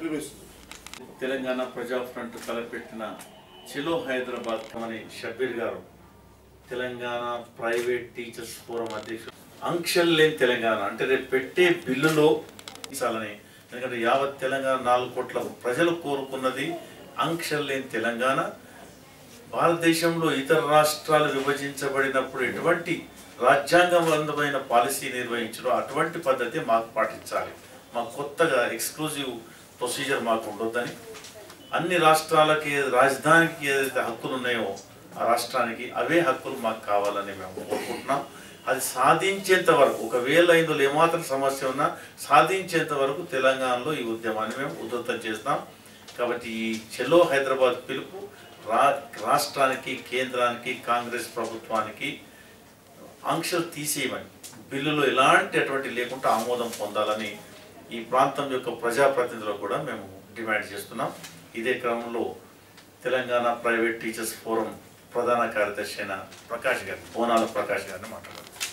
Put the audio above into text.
నిర్వహిస్తుంది తెలంగాణ ప్రజా ఫ్రంట్ తలపెట్టిన చిలో హైదరాబాద్ అని షబ్బీర్ గారు తెలంగాణ ప్రైవేట్ టీచర్స్ ఫోరం అధ్యక్షుడు ఆంక్షలు లేని తెలంగాణ అంటే రేపు పెట్టే బిల్లులో చాలని ఎందుకంటే యావత్ తెలంగాణ నాలుగు కోట్ల ప్రజలు కోరుకున్నది ఆంక్షలు లేని తెలంగాణ భారతదేశంలో ఇతర రాష్ట్రాలు విభజించబడినప్పుడు ఎటువంటి రాజ్యాంగబద్ధమైన పాలసీ నిర్వహించడం అటువంటి పద్ధతి మాకు పాటించాలి మాకు కొత్తగా ఎక్స్క్లూజివ్ ప్రొసీజర్ మాకు ఉండొద్దని అన్ని రాష్ట్రాలకి రాజధానికి ఏదైతే హక్కులు ఉన్నాయో ఆ రాష్ట్రానికి అవే హక్కులు మాకు కావాలని మేము కోరుకుంటున్నాం అది సాధించేంత వరకు ఒకవేళ ఇందులో ఏమాత్రం సమస్య ఉన్నా సాధించేంత వరకు తెలంగాణలో ఈ ఉద్యమాన్ని మేము ఉధృతం చేస్తాం కాబట్టి ఈ చెలో హైదరాబాద్ పిలుపు రా రాష్ట్రానికి కేంద్రానికి కాంగ్రెస్ ప్రభుత్వానికి ఆంక్షలు తీసేయమని బిల్లులో ఎలాంటి అటువంటి లేకుండా ఆమోదం పొందాలని ఈ ప్రాంతం యొక్క ప్రజాప్రతినిధులకు కూడా మేము డిమాండ్ చేస్తున్నాం ఇదే క్రమంలో తెలంగాణ ప్రైవేట్ టీచర్స్ ఫోరం ప్రధాన కార్యదర్శి అయిన ప్రకాష్ గారు బోనాల ప్రకాష్ గారిని మాట్లాడారు